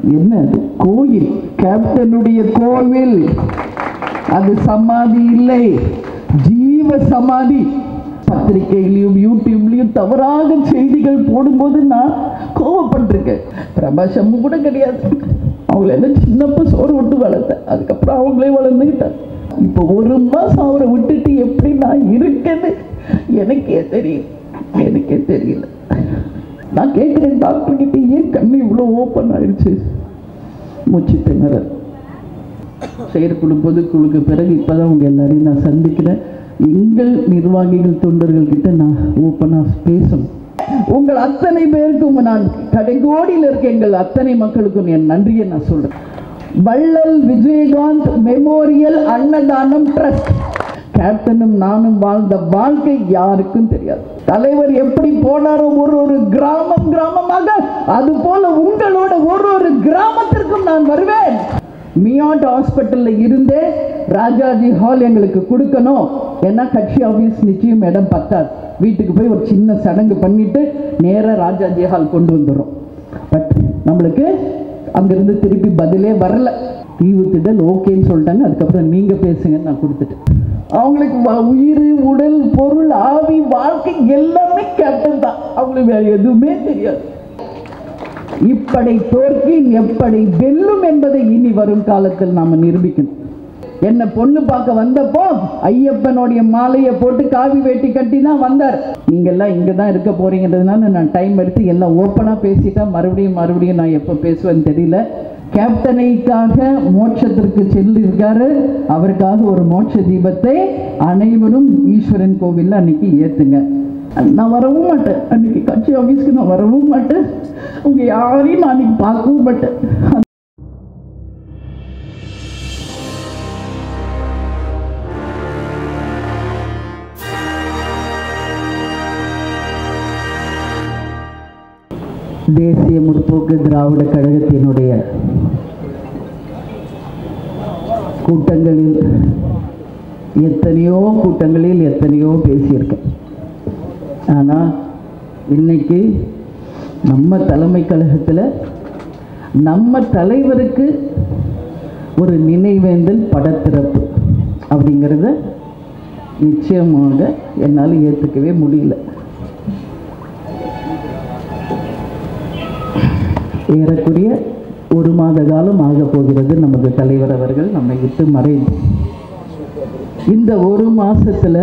என்ன அது கோயில் கேப்டனுடைய கோவில் அது சமாதி இல்லை ஜீவ சமாதி பத்திரிகையிலையும் யூடியூப்லையும் தவறாக செய்திகள் போடும்போது நான் கோவப்பட்டிருக்கேன் பிரபாஷம் கூட கிடையாது அவங்கள எல்லாம் சின்னப்ப சோறு விட்டு வளர்த்தேன் அதுக்கப்புறம் அவங்களே வளர்ந்துக்கிட்டேன் இப்போ ஒரு மாதம் அவரை விட்டுட்டு எப்படி நான் இருக்கேன்னு எனக்கே தெரியும் எனக்கே தெரியல நான் கேட்குறேன் டாக்டர் கிட்ட ஏன் கண்ணு இவ்வளோ ஓப்பன் ஆயிடுச்சு மூச்சு திணறல் செயற்குழு பொதுக்குழுக்கு பிறகு இப்போதான் உங்க எல்லாரையும் நான் சந்திக்கிறேன் எங்கள் நிர்வாகிகள் தொண்டர்கள் கிட்ட நான் ஓப்பனாக பேசணும் உங்கள் அத்தனை பேருக்கும் நான் கடைகோடியில் இருக்க எங்கள் அத்தனை மக்களுக்கும் என் நன்றியை நான் சொல்றேன் வள்ளல் விஜயகாந்த் மெமோரியல் அன்னதானம் ட்ரஸ்ட் கேப்டனும் நானும் வாழ்ந்த வாழ்க்கை யாருக்கும் தெரியாது தலைவர் எப்படி போனாரோ ஒரு ஒரு கிராமம் கிராமமாக அது போல உங்களோட ஒரு ஒரு கிராமத்திற்கும் நான் வருவேன் மியாட் ஹாஸ்பிட்டல்ல இருந்தே ராஜாஜி ஹால் எங்களுக்கு கொடுக்கணும் ஏன்னா கட்சி ஆஃபீஸ் நிச்சயம் இடம் பத்தாது வீட்டுக்கு போய் ஒரு சின்ன சடங்கு பண்ணிட்டு நேரா ராஜாஜி ஹால் கொண்டு வந்துடும் பட் நம்மளுக்கு அங்கிருந்து திருப்பி பதிலே வரல ஈவுத்திடல் ஓகேன்னு சொல்லிட்டாங்க அதுக்கப்புறம் நீங்க பேசுங்கன்னு நான் கொடுத்துட்டேன் அவங்களுக்கு வ- உயிர் உடல் பொருள் ஆவி வாழ்க்கை எல்லாமே கேப்டன் தான் அவங்களுக்கு வேற எதுவுமே தெரியாது இப்படை தோற்கின் எப்படை வெல்லும் என்பதை இனி வரும் காலத்தில் நாம நிரூபிக்கணும் என்ன பொண்ணு பார்க்க வந்தப்போ ஐயப்பனுடைய மாலையை போட்டு காவி வேட்டி கட்டி தான் வந்தார் நீங்க எல்லாம் இங்க தான் இருக்க போறீங்கன்றதுனால நான் டைம் எடுத்து எல்லாம் ஓப்பனா பேசிட்டா மறுபடியும் மறுபடியும் நான் எப்போ பேசுவேன்னு தெரியல கேப்டனைக்காக மோட்சத்திற்கு செல்லிருக்காரு அவருக்காக ஒரு மோட்ச தீபத்தை அனைவரும் ஈஸ்வரன் கோவில்ல அன்னைக்கு ஏத்துங்க நான் வரவும் மாட்டேன் அன்னைக்கு கட்சி ஆஃபீஸ்க்கு நான் வரவும் மாட்டேன் உங்க யாரையும் நான் அன்னைக்கு பார்க்கவும் மாட்டேன் தேசிய முற்போக்கு திராவிட கழகத்தினுடைய கூட்டங்களில் எத்தனையோ கூட்டங்களில் எத்தனையோ பேசியிருக்கேன் ஆனால் இன்னைக்கு நம்ம தலைமை கழகத்தில் நம்ம தலைவருக்கு ஒரு நினைவேந்தல் படத்திறப்பு அப்படிங்கிறத நிச்சயமாக என்னால் ஏற்றுக்கவே முடியல ஏறக்குறைய ஒரு மாத காலம் ஆக போகிறது நமது தலைவர் அவர்கள் நம்மை விட்டு மறைந்து இந்த ஒரு மாசத்துல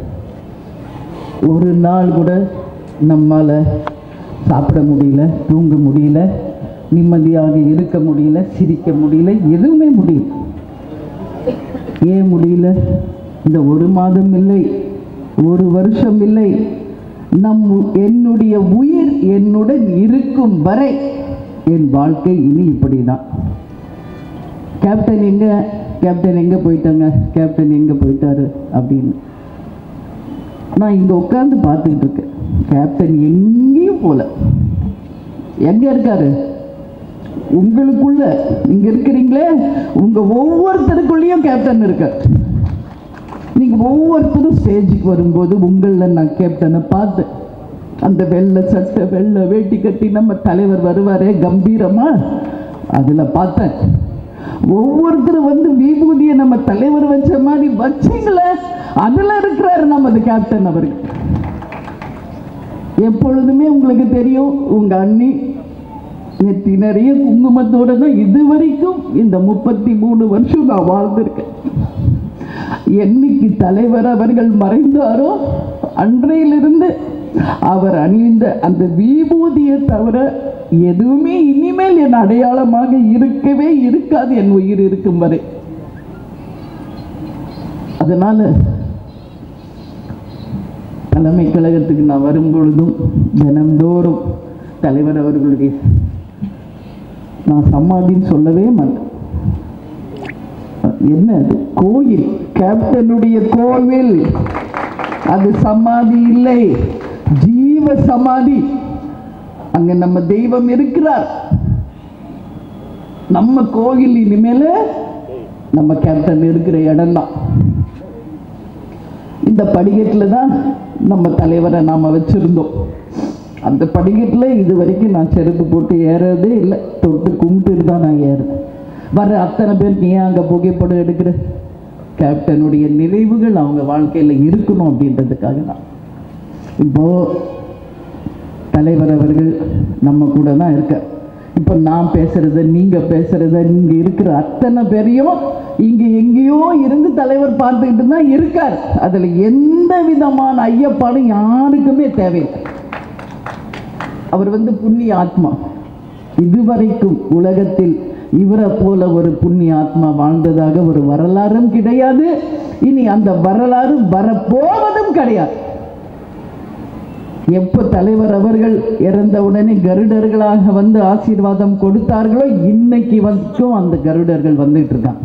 ஒரு நாள் கூட நம்மால சாப்பிட முடியல தூங்க முடியல நிம்மதியாக இருக்க முடியல சிரிக்க முடியல எதுவுமே முடியல ஏன் முடியல இந்த ஒரு மாதம் இல்லை ஒரு வருஷம் இல்லை நம் என்னுடைய உயிர் என்னுடன் இருக்கும் வரை என் வாழ்க்கை இனி இப்படிதான் கேப்டன் எங்க கேப்டன் எங்க போயிட்டாங்க கேப்டன் எங்க போயிட்டாரு அப்படின்னு நான் இங்க உட்கார்ந்து பார்த்துக்கிட்டு இருக்கேன் கேப்டன் எங்கேயும் போல எங்க இருக்காரு உங்களுக்குள்ள நீங்க இருக்கிறீங்களே உங்க ஒவ்வொருத்தருக்குள்ளேயும் கேப்டன் இருக்கார் நீங்க ஒவ்வொருத்தரும் ஸ்டேஜுக்கு வரும்போது உங்களில் நான் கேப்டனை பார்த்தேன் அந்த வெள்ளை சட்டை வெள்ளை வேட்டி கட்டி நம்ம தலைவர் வருவாரே கம்பீரமா அதில் பார்த்தேன் ஒவ்வொருத்தரும் வந்து விபூதியை நம்ம தலைவர் வச்ச மாதிரி வச்சிங்களே அதில் இருக்கிறாரு நமது கேப்டன் அவர்கள் எப்பொழுதுமே உங்களுக்கு தெரியும் உங்க அண்ணி நெத்தி நிறைய குங்குமத்தோட தான் இது வரைக்கும் இந்த முப்பத்தி மூணு வருஷம் நான் வாழ்ந்திருக்கேன் என்னைக்கு தலைவர் அவர்கள் மறைந்தாரோ அன்றையிலிருந்து அவர் அணிந்த அந்த விபூதியை தவிர எதுவுமே இனிமேல் என் அடையாளமாக இருக்கவே இருக்காது என் உயிர் இருக்கும் வரை அதனால தலைமை கழகத்துக்கு நான் வரும் பொழுதும் தினந்தோறும் தலைவர் அவர்களுடைய நான் சமாதின்னு சொல்லவே மாட்டேன் என்ன அது கோயில் கேப்டனுடைய கோவில் அது சமாதி இல்லை ஜீவ சமாதி அங்க நம்ம தெய்வம் இருக்கிறார் நம்ம கோயில் இனிமேல நம்ம கேப்டன் இருக்கிற இடம்தான் இந்த படிக்கட்டில் தான் நம்ம தலைவரை நாம் வச்சிருந்தோம் அந்த படிக்கட்டில் இது வரைக்கும் நான் செருப்பு போட்டு ஏறதே இல்லை தொட்டு கும்பிட்டுட்டு தான் நான் ஏறுறேன் வர அத்தனை பேருக்கு ஏன் அங்கே புகைப்படம் எடுக்கிற கேப்டனுடைய நினைவுகள் அவங்க வாழ்க்கையில் இருக்கணும் அப்படின்றதுக்காக தான் இப்போ தலைவர் அவர்கள் நம்ம கூட தான் இருக்கார் இப்போ நான் பேசுறத நீங்க பேசுறத இங்க இருக்கிற அத்தனை பேரையும் இங்க எங்கேயோ இருந்து தலைவர் பார்த்துக்கிட்டு தான் இருக்கார் அதுல எந்த விதமான ஐயப்பாடும் யாருக்குமே தேவையில்லை அவர் வந்து புண்ணிய ஆத்மா இதுவரைக்கும் உலகத்தில் இவரை போல ஒரு புண்ணிய ஆத்மா வாழ்ந்ததாக ஒரு வரலாறும் கிடையாது இனி அந்த வரலாறு வரப்போவதும் கிடையாது எப்போ தலைவர் அவர்கள் இறந்த உடனே கருடர்களாக வந்து ஆசீர்வாதம் கொடுத்தார்களோ இன்னைக்கு வரைக்கும் அந்த கருடர்கள் வந்துட்டு இருக்காங்க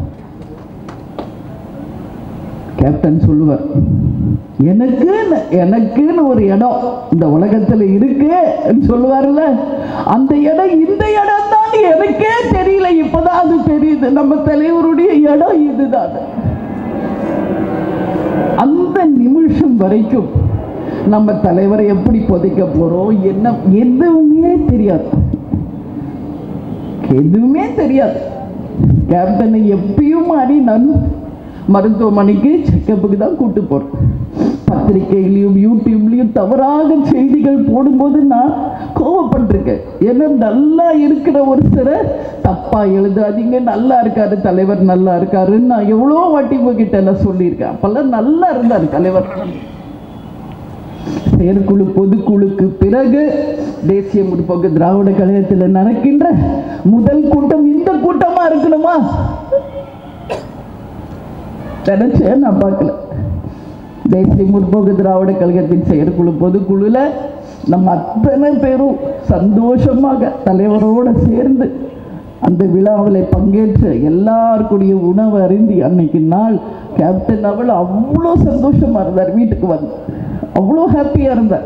கேப்டன் சொல்லுவார் எனக்குன்னு எனக்குன்னு ஒரு இடம் இந்த உலகத்துல இருக்கு சொல்லுவார்ல அந்த இடம் இந்த இடம் தான் எனக்கே தெரியல இப்பதான் அது தெரியுது நம்ம தலைவருடைய இடம் இதுதான் அந்த நிமிஷம் வரைக்கும் நம்ம தலைவரை எப்படி புதைக்க போறோம் என்ன எதுவுமே தெரியாது எதுவுமே தெரியாது கேப்டனை எப்பயும் மாதிரி நான் மருத்துவமனைக்கு செக்கப்புக்கு தான் கூட்டு போறேன் பத்திரிகையிலையும் யூடியூப்லையும் தவறாக செய்திகள் போடும்போது நான் கோவப்பட்டிருக்கேன் ஏன்னா நல்லா இருக்கிற ஒரு சில தப்பா எழுதாதீங்க நல்லா இருக்காரு தலைவர் நல்லா இருக்காருன்னு நான் எவ்வளோ வாட்டி உங்ககிட்ட எல்லாம் சொல்லியிருக்கேன் அப்பெல்லாம் நல்லா இருந்தார் தலைவர் செயற்குழு பொதுக்குழுக்கு பிறகு தேசிய முற்போக்கு திராவிட கழகத்தில் நடக்கின்ற முதல் கூட்டம் இந்த கூட்டமா இருக்கணுமா நினைச்சேன் நான் பார்க்கல தேசிய முற்போக்கு திராவிட கழகத்தின் செயற்குழு பொதுக்குழுல நம்ம அத்தனை பேரும் சந்தோஷமாக தலைவரோட சேர்ந்து அந்த விழாவில் பங்கேற்று எல்லாருக்குடைய உணவு அருந்தி அன்னைக்கு நாள் கேப்டன் அவள் அவ்வளோ சந்தோஷமா இருந்தார் வீட்டுக்கு வந்து அவ்வளோ ஹாப்பியாக இருந்தார்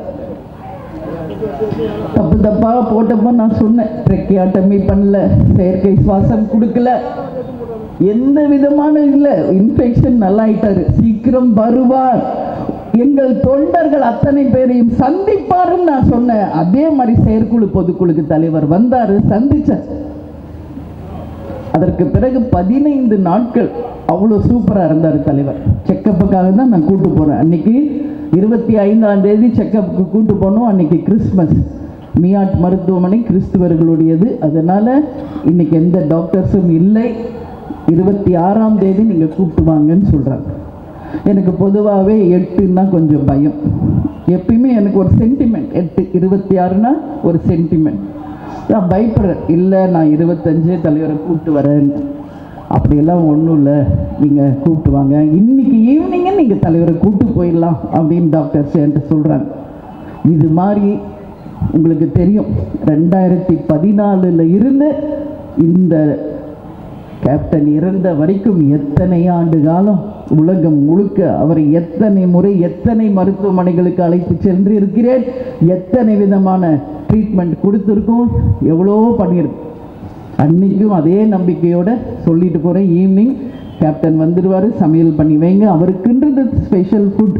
தப்பு தப்பாக போட்டப்போ நான் சொன்னேன் ட்ரெக்கியாட்டமே பண்ணல செயற்கை சுவாசம் கொடுக்கல எந்த விதமான இல்லை இன்ஃபெக்ஷன் நல்லாயிட்டாரு சீக்கிரம் வருவார் எங்கள் தொண்டர்கள் அத்தனை பேரையும் சந்திப்பாருன்னு நான் சொன்னேன் அதே மாதிரி செயற்குழு பொதுக்குழுக்கு தலைவர் வந்தாரு சந்திச்சார் அதற்கு பிறகு பதினைந்து நாட்கள் அவ்வளோ சூப்பராக இருந்தார் தலைவர் செக்கப்புக்காக தான் நான் கூட்டு போகிறேன் அன்னைக்கு இருபத்தி ஐந்தாம் தேதி செக்கப்புக்கு கூட்டு போனோம் அன்னைக்கு கிறிஸ்மஸ் மியாட் மருத்துவமனை கிறிஸ்துவர்களுடையது அதனால் இன்னைக்கு எந்த டாக்டர்ஸும் இல்லை இருபத்தி ஆறாம் தேதி நீங்கள் கூப்பிட்டு வாங்கன்னு சொல்கிறாங்க எனக்கு பொதுவாகவே எட்டுன்னா கொஞ்சம் பயம் எப்பயுமே எனக்கு ஒரு சென்டிமெண்ட் எட்டு இருபத்தி ஆறுனா ஒரு சென்டிமெண்ட் நான் பயப்படுறேன் இல்லை நான் இருபத்தஞ்சு தலைவரை கூப்பிட்டு வரேன் அப்படியெல்லாம் ஒன்றும் இல்லை நீங்கள் கூப்பிட்டு வாங்க இன்னைக்கு ஈவினிங்கே நீங்கள் தலைவரை கூப்பிட்டு போயிடலாம் அப்படின்னு டாக்டர்ஸ் என்கிட்ட சொல்கிறாங்க இது மாதிரி உங்களுக்கு தெரியும் ரெண்டாயிரத்தி பதினாலில் இருந்து இந்த கேப்டன் இறந்த வரைக்கும் எத்தனை ஆண்டு காலம் உலகம் முழுக்க அவரை எத்தனை முறை எத்தனை மருத்துவமனைகளுக்கு அழைத்து சென்று இருக்கிறேன் எத்தனை விதமான ட்ரீட்மெண்ட் கொடுத்துருக்கோம் எவ்வளோ பண்ணியிருக்கோம் அன்னைக்கும் அதே நம்பிக்கையோட சொல்லிட்டு போகிறேன் ஈவினிங் கேப்டன் வந்துடுவார் சமையல் பண்ணி வைங்க அவருக்குன்றது ஸ்பெஷல் ஃபுட்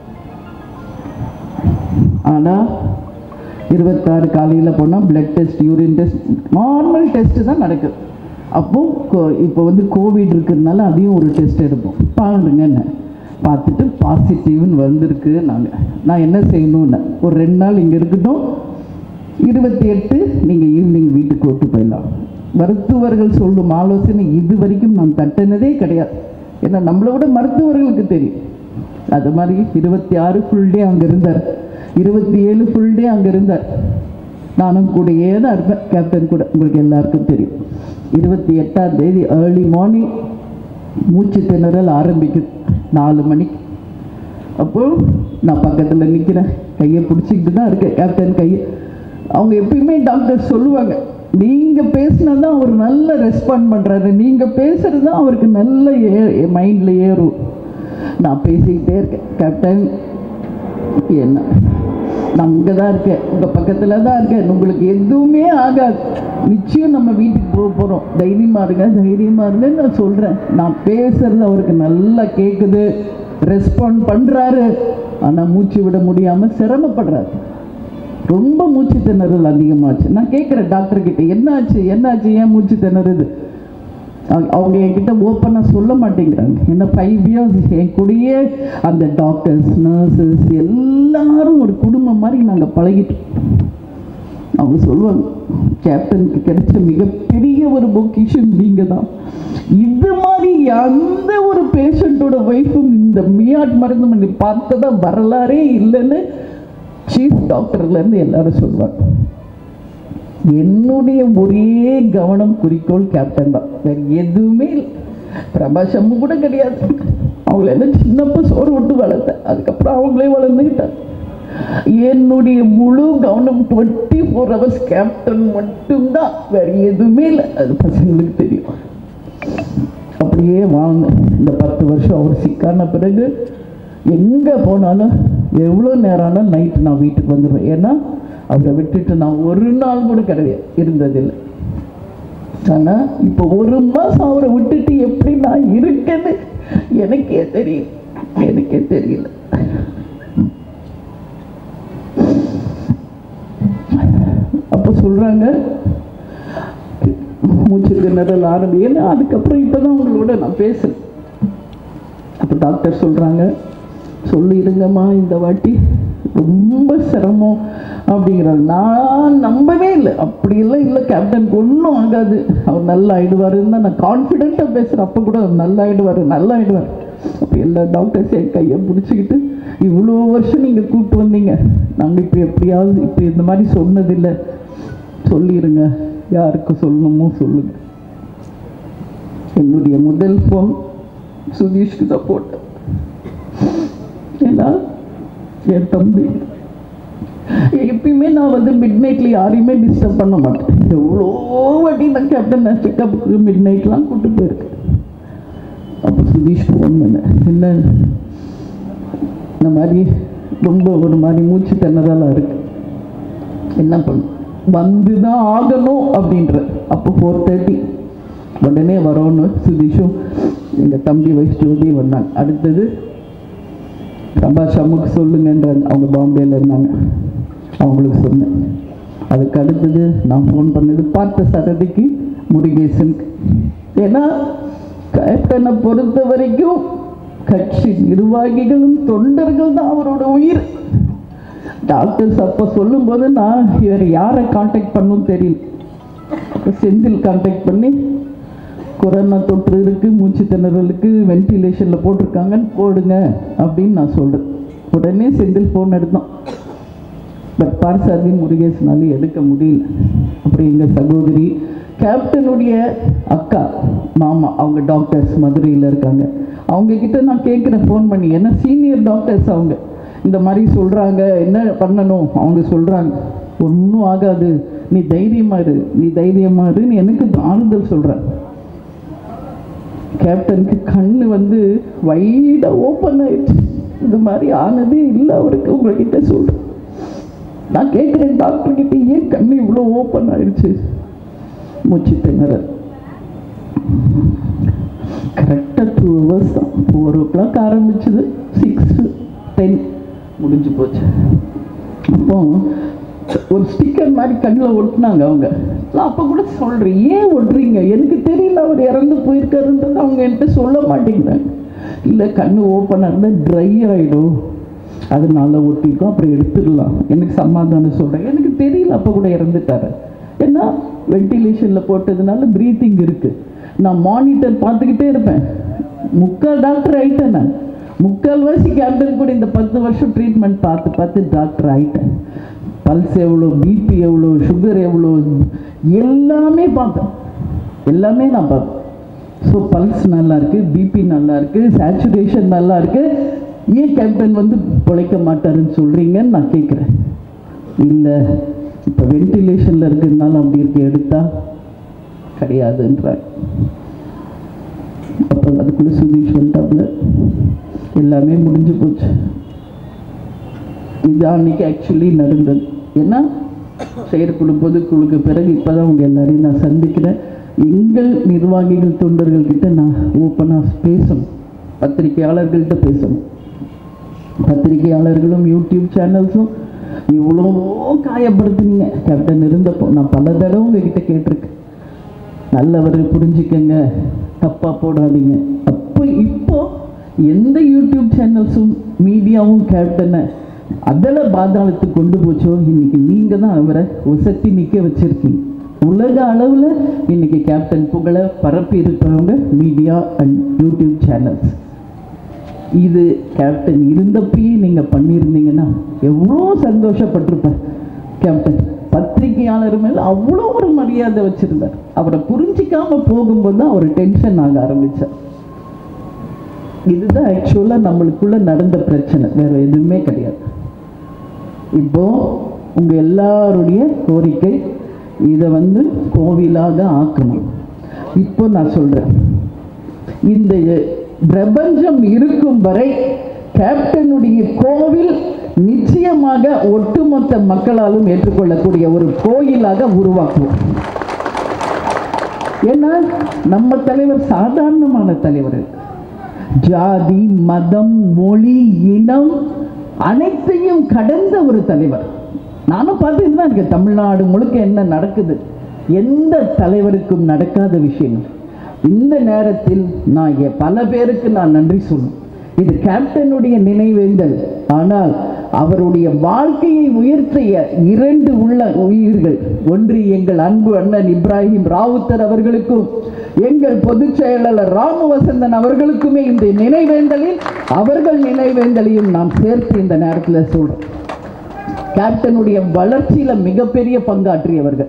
ஆனால் இருபத்தாறு காலையில் போனால் blood test urine test normal test தான் நடக்குது அப்போது இப்போ வந்து கோவிட் இருக்கிறதுனால அதையும் ஒரு டெஸ்ட் எடுப்போம் பாருங்க என்ன பார்த்துட்டு பாசிட்டிவ்னு வந்திருக்கு நாங்கள் நான் என்ன செய்யணும்னு ஒரு ரெண்டு நாள் இங்கே இருக்கட்டும் இருபத்தி எட்டு நீங்கள் ஈவினிங் வீட்டுக்கு விட்டு போயிடலாம் மருத்துவர்கள் சொல்லும் ஆலோசனை இது வரைக்கும் நான் தட்டினதே கிடையாது ஏன்னா நம்மளை விட மருத்துவர்களுக்கு தெரியும் அது மாதிரி இருபத்தி ஆறு ஃபுல் டே அங்கே இருந்தார் இருபத்தி ஏழு ஃபுல் டே அங்கே இருந்தார் நானும் கூடயே தான் இருப்பேன் கேப்டன் கூட உங்களுக்கு எல்லாருக்கும் தெரியும் இருபத்தி எட்டாம் தேதி ஏர்லி மார்னிங் மூச்சு திணறல் ஆரம்பிக்குது நாலு மணிக்கு அப்போ நான் பக்கத்தில் நிற்கிறேன் கையை பிடிச்சிக்கிட்டு தான் இருக்கேன் கேப்டன் கையை அவங்க எப்பயுமே டாக்டர் சொல்லுவாங்க நீங்கள் பேசினா தான் அவர் நல்ல ரெஸ்பாண்ட் பண்ணுறாரு நீங்கள் பேசுகிறது தான் அவருக்கு நல்ல ஏ மைண்டில் ஏறும் நான் பேசிக்கிட்டே இருக்கேன் கேப்டன் என்ன நான் இங்கே தான் இருக்கேன் உங்கள் பக்கத்தில் தான் இருக்கேன் உங்களுக்கு எதுவுமே ஆகாது நிச்சயம் நம்ம வீட்டுக்கு போக போகிறோம் தைரியமாக இருங்க தைரியமாக இருங்கன்னு நான் சொல்கிறேன் நான் பேசுறது அவருக்கு நல்லா கேட்குது ரெஸ்பாண்ட் பண்ணுறாரு ஆனால் மூச்சு விட முடியாமல் சிரமப்படுறாரு ரொம்ப மூச்சு திணறல் அதிகமாச்சு நான் கேட்குறேன் டாக்டர் கிட்ட என்னாச்சு என்னாச்சு ஏன் மூச்சு திணறுது அவங்க- அவங்க என்கிட்ட ஓப்பனாக சொல்ல மாட்டேங்கிறாங்க என்ன ஃபைவ் இயர்ஸ் என் கூடயே அந்த டாக்டர்ஸ் நர்சஸ் எல்லாரும் ஒரு குடும்பம் மாதிரி நாங்கள் பழகிட்டோம் அவங்க சொல்லுவாங்க கேப்டனுக்கு கிடைச்ச மிகப்பெரிய ஒரு பொக்கிஷன் நீங்கள் தான் இது மாதிரி எந்த ஒரு பேஷண்ட்டோட ஒய்ஃபும் இந்த மியாட் மருந்து பண்ணி பார்த்ததா வரலாறே இல்லைன்னு சீஃப் டாக்டர்லேருந்து எல்லாரும் சொல்லுவாங்க என்னுடைய ஒரே கவனம் குறிக்கோள் கேப்டன் தான் வேற எதுவுமே இல்லை பிரபாசமும் கூட கிடையாது அவங்கள எல்லாம் சின்னப்ப சோறு விட்டு வளர்த்தேன் அதுக்கப்புறம் அவங்களே வளர்ந்துக்கிட்டாங்க என்னுடைய முழு கவனம் டுவெண்ட்டி ஃபோர் ஹவர்ஸ் கேப்டன் மட்டும்தான் வேற எதுவுமே இல்லை அது பசங்களுக்கு தெரியும் அப்படியே வாங்க இந்த பத்து வருஷம் அவர் சிக்கான பிறகு எங்கே போனாலும் எவ்வளோ நேரம் ஆனாலும் நைட்டு நான் வீட்டுக்கு வந்துடுவேன் ஏன்னா அவரை விட்டுட்டு நான் ஒரு நாள் கூட கிடையாது இருந்ததில்லை ஆனால் இப்போ ஒரு மாதம் அவரை விட்டுட்டு எப்படி நான் இருக்கேன்னு எனக்கே தெரியும் எனக்கே தெரியல அப்போ சொல்கிறாங்க மூச்சு திணறல் ஆரம்பியன்னு அதுக்கப்புறம் இப்போ தான் உங்களோட நான் பேசுகிறேன் அப்போ டாக்டர் சொல்கிறாங்க சொல்லிடுங்கம்மா இந்த வாட்டி ரொம்ப சிரமம் அப்படிங்கிறாங்க நான் நம்பவே இல்லை அப்படியெல்லாம் இல்லை கேப்டனுக்கு ஒன்றும் ஆகாது அவர் நல்லா ஆயிடுவாருன்னு தான் நான் கான்ஃபிடென்ட்டாக பேசுகிறேன் அப்போ கூட அவர் நல்லா ஆயிடுவார் நல்லா ஆயிடுவார் அப்போ எல்லா டாக்டர்ஸ் என் கையை பிடிச்சிக்கிட்டு இவ்வளோ வருஷம் நீங்கள் கூப்பிட்டு வந்தீங்க நாங்கள் இப்போ எப்படியாவது இப்போ இந்த மாதிரி சொன்னதில்லை சொல்லிடுங்க யாருக்கு சொல்லணுமோ சொல்லுங்க என்னுடைய முதல் ஃபோன் சுதீஷ்க்கு தான் போட்டேன் ஏன்னா என் தம்பி எப்பயுமே நான் வந்து மிட் நைட்ல யாரையுமே டிஸ்டர்ப் பண்ண மாட்டேன் எவ்வளோ வாட்டி நான் கேப்டன் செக்கப்புக்கு மிட் நைட்லாம் கூட்டு போயிருக்கேன் அப்போ சுதீஷ் ஃபோன் பண்ணேன் என்ன இந்த மாதிரி ரொம்ப ஒரு மாதிரி மூச்சு திணறலாக இருக்கு என்ன பண்ணும் வந்து தான் ஆகணும் அப்படின்ற அப்போ ஃபோர் தேர்ட்டி உடனே வரோன்னு சுதீஷும் எங்கள் தம்பி வயசு ஜோதி வந்தாங்க அடுத்தது பிரபாஷ் அம்முக்கு சொல்லுங்கன்றாங்க அவங்க பாம்பேல இருந்தாங்க அவங்களுக்கு சொன்னேன் அதுக்கு அடுத்தது நான் ஃபோன் பண்ணது பார்த்த சரதிக்கு முருகேசனுக்கு ஏன்னா கேப்டனை பொறுத்த வரைக்கும் கட்சி நிர்வாகிகளும் தொண்டர்கள் தான் அவரோட உயிர் டாக்டர்ஸ் அப்போ சொல்லும்போது நான் இவர் யாரை காண்டாக்ட் பண்ணும் தெரியல அப்போ செந்தில் காண்டாக்ட் பண்ணி கொரோனா தொற்று இருக்கு மூச்சு திணறலுக்கு வென்டிலேஷனில் போட்டிருக்காங்கன்னு போடுங்க அப்படின்னு நான் சொல்கிறேன் உடனே செந்தில் ஃபோன் எடுத்தோம் பட் பார்சாதி முருகேசனால எடுக்க முடியல அப்புறம் எங்கள் சகோதரி கேப்டனுடைய அக்கா மாமா அவங்க டாக்டர்ஸ் மதுரையில் இருக்காங்க அவங்க கிட்ட நான் கேட்குறேன் ஃபோன் பண்ணி ஏன்னா சீனியர் டாக்டர்ஸ் அவங்க இந்த மாதிரி சொல்கிறாங்க என்ன பண்ணணும் அவங்க சொல்கிறாங்க ஒன்றும் ஆகாது நீ தைரியமா இரு நீ தைரியமா இருன்னு எனக்கு ஆறுதல் சொல்கிறேன் கேப்டனுக்கு கண்ணு வந்து வைடாக ஓப்பன் ஆயிடுச்சு இது மாதிரி ஆனதே இல்லை அவருக்கு உங்ககிட்ட சொல்கிறேன் நான் கேட்குறேன் டாக்டர் கிட்ட ஏன் கண்ணு இவ்வளோ ஓப்பன் ஆயிடுச்சு மூச்சு திணறல் கரெக்டாக டூ ஹவர்ஸ் தான் ஃபோர் ஓ கிளாக் ஆரம்பிச்சது சிக்ஸ் டென் முடிஞ்சு போச்சு அப்போ ஒரு ஸ்டிக்கர் மாதிரி கண்ணில் ஒட்டினாங்க அவங்க நான் அப்போ கூட சொல்கிறேன் ஏன் ஒட்டுறீங்க எனக்கு தெரியல அவர் இறந்து போயிருக்காருன்றது அவங்க என்கிட்ட சொல்ல மாட்டேங்கிறாங்க இல்லை கண்ணு ஓப்பனாக இருந்தால் ட்ரை ஆகிடும் அதனால ஒட்டிருக்கோம் அப்புறம் எடுத்துடலாம் எனக்கு சமாதானம் சொல்கிறேன் எனக்கு தெரியல அப்போ கூட இறந்துட்டாரு ஏன்னா வென்டிலேஷனில் போட்டதுனால ப்ரீத்திங் இருக்குது நான் மானிட்டர் பார்த்துக்கிட்டே இருப்பேன் முக்கால் டாக்டர் ஆயிட்டேன் நான் முக்கால்வாசி கேப்டன் கூட இந்த பத்து வருஷம் ட்ரீட்மெண்ட் பார்த்து பார்த்து டாக்டர் ஆயிட்டேன் பல்ஸ் எவ்வளோ பிபி எவ்வளோ சுகர் எவ்வளோ எல்லாமே பார்த்தேன் எல்லாமே நான் பார்த்தேன் ஸோ பல்ஸ் நல்லா இருக்கு பிபி நல்லா இருக்கு சேச்சுரேஷன் நல்லா இருக்கு ஏன் கேப்டன் வந்து பிழைக்க மாட்டாருன்னு சொல்றீங்கன்னு நான் கேட்குறேன் இல்லை இப்போ வென்டிலேஷனில் இருக்கிறதுனால அப்படி இருக்கு எடுத்தா கிடையாதுன்றார் அப்போ அதுக்குள்ளே சுதீஷ் வந்துட்டாப்புல எல்லாமே முடிஞ்சு போச்சு இது அன்னைக்கு ஆக்சுவலி நடந்தது ஏன்னா செயற்குழு பொதுக்குழுக்கு பிறகு இப்போதான் உங்க எல்லாரையும் நான் சந்திக்கிறேன் எங்கள் நிர்வாகிகள் தொண்டர்கள் கிட்ட நான் ஓப்பனாக பேசணும் பத்திரிகையாளர்கள்ட்ட பேசணும் பத்திரிகையாளர்களும் யூடியூப் சேனல்ஸும் இவ்வளோ காயப்படுத்துனீங்க கேப்டன் இருந்தப்போ நான் பல தடவை உங்ககிட்ட கேட்டிருக்கேன் நல்லவர் புரிஞ்சுக்கங்க தப்பாக போடாதீங்க அப்போ இப்போ எந்த யூடியூப் சேனல்ஸும் மீடியாவும் கேப்டனை அதில் பாதாளத்துக்கு கொண்டு போச்சோ இன்னைக்கு நீங்கள் தான் அவரை உசத்தி நிற்க வச்சிருக்கீங்க உலக அளவில் இன்னைக்கு கேப்டன் புகழை பரப்பி இருக்கிறவங்க மீடியா அண்ட் யூடியூப் சேனல்ஸ் இது கேப்டன் இருந்தப்பயே நீங்கள் பண்ணியிருந்தீங்கன்னா எவ்வளோ சந்தோஷப்பட்டிருப்பேன் கேப்டன் பத்திரிகையாளர் மேல அவ்வளோ ஒரு மரியாதை வச்சிருந்தார் அவரை புரிஞ்சிக்காம போகும்போது தான் அவர் டென்ஷன் ஆக ஆரம்பிச்சார் இதுதான் ஆக்சுவலாக நம்மளுக்குள்ள நடந்த பிரச்சனை வேற எதுவுமே கிடையாது இப்போ உங்க எல்லாருடைய கோரிக்கை இதை வந்து கோவிலாக ஆக்கணும் இப்போ நான் சொல்றேன் இந்த பிரபஞ்சம் இருக்கும் வரை கேப்டனுடைய கோவில் நிச்சயமாக ஒட்டுமொத்த மக்களாலும் ஏற்றுக்கொள்ளக்கூடிய ஒரு கோயிலாக உருவாக்குவோம் ஏன்னா நம்ம தலைவர் சாதாரணமான தலைவர் இல்ல. ஜாதி மதம் மொழி இனம் அனைத்தையும் கடந்த ஒரு தலைவர் நானும் பார்த்துட்டு தான் இருக்கேன் தமிழ்நாடு முழுக்க என்ன நடக்குது எந்த தலைவருக்கும் நடக்காத விஷயங்கள் இந்த நேரத்தில் நான் எ- பல பேருக்கு நான் நன்றி சொல்லணும் இது கேப்டனுடைய நினைவேந்தல் ஆனால் அவருடைய வாழ்க்கையை உயர்த்திய இரண்டு உள்ள உயிர்கள் ஒன்று எங்கள் அன்பு அண்ணன் இப்ராஹிம் ராவுத்தர் அவர்களுக்கும் எங்கள் பொதுச் செயலாளர் ராமவசந்தன் அவர்களுக்குமே இந்த நினைவேந்தலில் அவர்கள் நினைவேந்தலையும் நாம் சேர்த்து இந்த நேரத்தில் சொல்றோம் கேப்டனுடைய வளர்ச்சியில மிகப்பெரிய பங்காற்றியவர்கள்